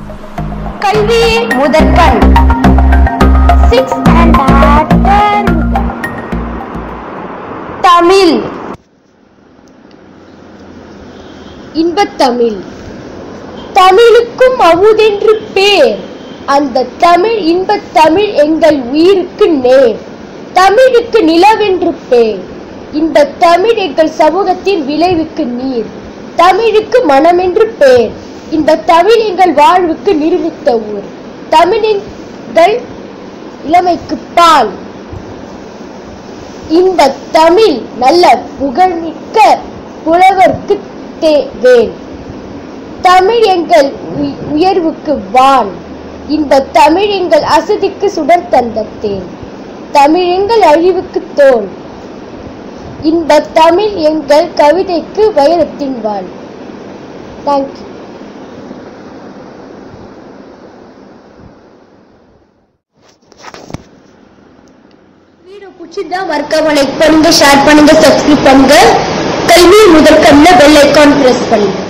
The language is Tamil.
கல்வி முதற்கண் சிக்ஸ் தமிழ் இன்பத்தமிழ் தமிழுக்கும் அமுதென்று பேர் அந்த தமிழ் இன்பத் தமிழ் எங்கள் உயிருக்கு நேர் தமிழுக்கு நிலவென்று பேர் இந்த தமிழ் எங்கள் சமூகத்தின் விளைவுக்கு நீர் தமிழுக்கு மனமென்று பேர் இந்த தமிழ் எங்கள் வாழ்வுக்கு நிரூபித்த ஊர் தமிழ் எங்கள் இளமைக்கு பால் இந்த தமிழ் நல்ல புகழ்மிக்க புலவர்க்கு தேவேன் தமிழ் எங்கள் உய்- உயர்வுக்கு வான் இந்த தமிழ் எங்கள் அசதிக்கு சுடர் தந்த தேன் தமிழ் எங்கள் அழிவுக்கு தோல் இந்த தமிழ் எங்கள் கவிதைக்கு வைரத்தின் வாள் தேங்க்யூ வீடியோ பிடிச்சிருந்தா மறக்காம லைக் பண்ணுங்க ஷேர் பண்ணுங்க சப்ஸ்கிரைப் பண்ணுங்க கல்வி முதற்கண்ணில் பெல் ஐக்கான் பிரஸ் பண்ணுங்க